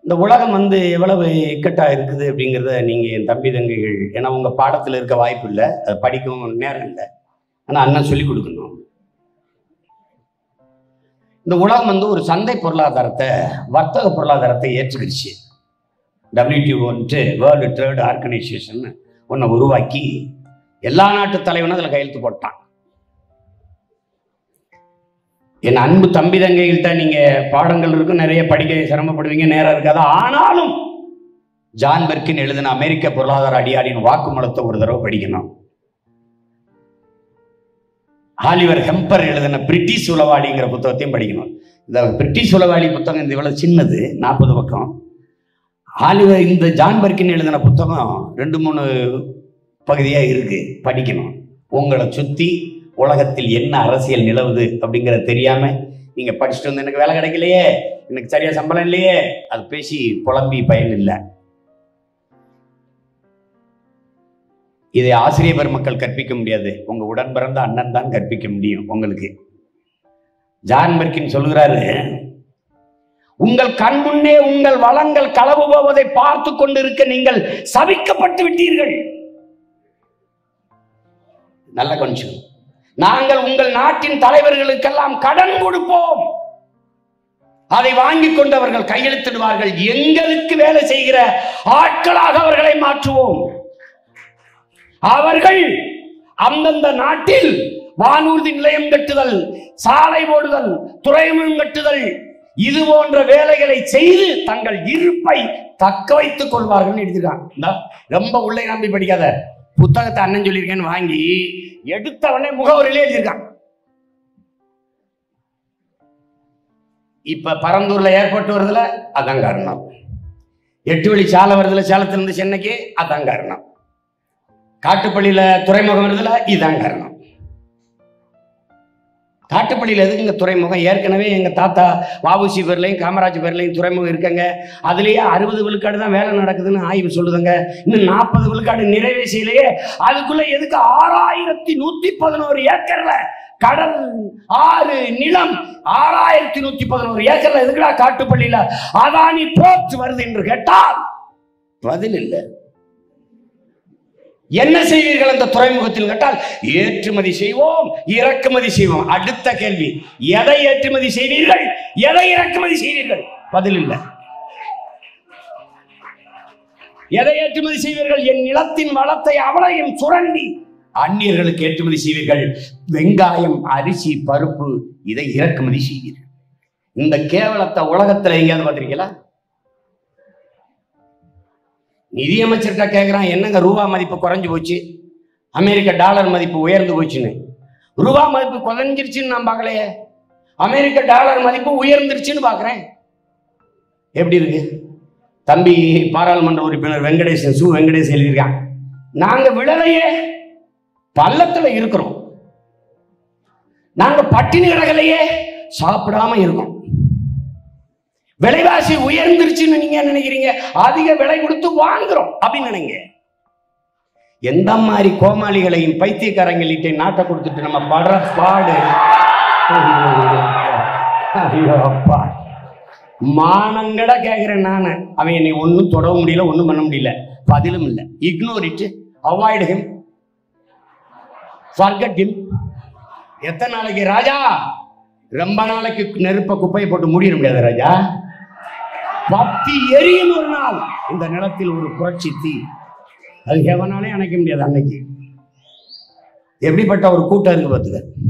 இந்த உலகம் வந்து எவ்வளவு இக்கட்டா இருக்குது அப்படிங்கிறத நீங்க என் தம்பி தங்கைகள் ஏன்னா உங்க பாடத்துல இருக்க வாய்ப்பு இல்லை அதை படிக்கவும் நேரம் இல்லை ஆனா அண்ணன் சொல்லி கொடுக்கணும் இந்த உலகம் வந்து ஒரு சந்தை பொருளாதாரத்தை வர்த்தக பொருளாதாரத்தை ஏற்றுக்கிடுச்சு டபிள்யூடிஓ வந்துட்டு வேர்ல்டு ட்ரேட் ஆர்கனைசேஷன் ஒன்றை உருவாக்கி எல்லா நாட்டு தலைவனும் அதில் கையெழுத்து போட்டான் என் அன்பு தம்பி தங்கைகள்கிட்ட நீங்க பாடங்கள் இருக்கும் நிறைய படிக்க சிரமப்படுவீங்க நேரம் இருக்காது ஆனாலும் ஜான் பெர்கின் எழுதின அமெரிக்க பொருளாதார அடியாரின் வாக்குமூலத்தை ஒரு தடவை படிக்கணும் ஆலிவர் ஹெம்பர் எழுதின பிரிட்டிஷ் உளவாளிங்கிற புத்தகத்தையும் படிக்கணும் இந்த பிரிட்டிஷ் உளவாளி புத்தகம் இந்த இவ்வளவு சின்னது நாற்பது பக்கம் ஆலிவர் இந்த ஜான் பெர்கின் எழுதின புத்தகம் ரெண்டு மூணு பகுதியா இருக்கு படிக்கணும் உங்களை சுத்தி உலகத்தில் என்ன அரசியல் நிலவுது அப்படிங்கறது தெரியாம நீங்க படிச்சுட்டு வந்து எனக்கு வேலை கிடைக்கலையே எனக்கு சரியா சம்பளம் இல்லையே அது பேசி புலம்பி பயன் இல்லை இதை ஆசிரியர் பெருமக்கள் கற்பிக்க முடியாது உங்க உடன் பிறந்த அண்ணன் தான் கற்பிக்க முடியும் உங்களுக்கு ஜான் பெர்கின் சொல்கிறாரு உங்கள் கண் முன்னே உங்கள் வளங்கள் களவு போவதை பார்த்து கொண்டிருக்க நீங்கள் சபிக்கப்பட்டு விட்டீர்கள் நல்ல கொஞ்சம் நாங்கள் உங்கள் நாட்டின் தலைவர்களுக்கெல்லாம் கடன் கொடுப்போம் அதை வாங்கி கொண்டு அவர்கள் கையெழுத்திடுவார்கள் எங்களுக்கு வேலை செய்கிற ஆட்களாக அவர்களை மாற்றுவோம் அவர்கள் அந்தந்த நாட்டில் வானூர்தி நிலையம் கட்டுதல் சாலை போடுதல் துறைமுகம் கட்டுதல் இது போன்ற வேலைகளை செய்து தங்கள் இருப்பை தக்க வைத்துக் கொள்வார்கள் எழுதிருக்கான் இந்தா, ரொம்ப உள்ளே நம்பி படிக்காத புத்தகத்தை அண்ணன் சொல்லியிருக்கேன்னு வாங்கி எடுத்தவனே முகவரியிலே எழுதியிருக்கான் இப்ப பரந்தூர்ல ஏர்போர்ட் வருதுல அதான் காரணம் எட்டு வழி சாலை வருதுல சேலத்திலிருந்து சென்னைக்கு அதான் காரணம் காட்டுப்பள்ளியில துறைமுகம் வருதுல இதான் காரணம் காட்டுப்பள்ளியில் எதுக்குங்க துறைமுகம் ஏற்கனவே எங்க தாத்தா வாபுசி பேர்லையும் காமராஜ் பேர்லையும் துறைமுகம் இருக்கங்க அதுலயே அறுபது விழுக்காடு தான் வேலை நடக்குதுன்னு ஆய்வு சொல்லுதுங்க இன்னும் நாற்பது விழுக்காடு நிறைவே செய்யலையே அதுக்குள்ள எதுக்கு ஆறாயிரத்தி நூத்தி பதினோரு ஏக்கர்ல கடல் ஆறு நிலம் ஆறாயிரத்தி நூத்தி பதினோரு ஏக்கர்ல எதுக்குடா காட்டுப்பள்ளியில அதானி போர்ட் வருது என்று கேட்டால் பதில் இல்லை என்ன செய்வீர்கள் அந்த துறைமுகத்தில் கேட்டால் ஏற்றுமதி செய்வோம் இறக்குமதி செய்வோம் அடுத்த கேள்வி எதை ஏற்றுமதி செய்வீர்கள் எதை இறக்குமதி செய்வீர்கள் பதில் இல்லை எதை ஏற்றுமதி செய்வீர்கள் என் நிலத்தின் வளத்தை அவளையும் சுரண்டி அந்நியர்களுக்கு ஏற்றுமதி செய்வீர்கள் வெங்காயம் அரிசி பருப்பு இதை இறக்குமதி செய்வீர்கள் இந்த கேவலத்தை உலகத்துல எங்கேயாவது பார்த்திருக்கீங்களா நிதியமைச்சர்கிட்ட கேட்குறான் என்னங்க ரூபா மதிப்பு குறைஞ்சு போச்சு அமெரிக்க டாலர் மதிப்பு உயர்ந்து போச்சுன்னு ரூபா மதிப்பு குறைஞ்சிருச்சுன்னு நான் பார்க்கலையே அமெரிக்க டாலர் மதிப்பு உயர்ந்துருச்சுன்னு பார்க்குறேன் எப்படி இருக்கு தம்பி பாராளுமன்ற உறுப்பினர் வெங்கடேசன் சு வெங்கடேசன் எழுதியிருக்கான் நாங்க விழலையே பள்ளத்துல இருக்கிறோம் நாங்க பட்டினி கிடக்கலையே சாப்பிடாம இருக்கோம் விலைவாசி உயர்ந்துருச்சுன்னு நீங்க நினைக்கிறீங்க அதிக விலை கொடுத்து வாங்குறோம் அப்படின்னு நினைங்க எந்த மாதிரி கோமாளிகளையும் பைத்தியக்காரங்கள்கிட்ட நாட்டை கொடுத்துட்டு நம்ம படுற பாடு ஐயோ அப்பா மானங்கட கேட்கிறேன் நானு அவன் என்னை ஒன்றும் தொட முடியல ஒன்றும் பண்ண முடியல பதிலும் இல்லை ignore it avoid him forget him எத்தனை நாளைக்கு ராஜா ரொம்ப நாளைக்கு நெருப்ப குப்பையை போட்டு மூடிட முடியாது ராஜா பக்தி எரியும் ஒரு நாள் இந்த நிலத்தில் ஒரு புரட்சி தீ அது எவனாலே அணைக்க முடியாது அன்னைக்கு எப்படிப்பட்ட ஒரு கூட்டம் இருக்கு பார்த்துக்க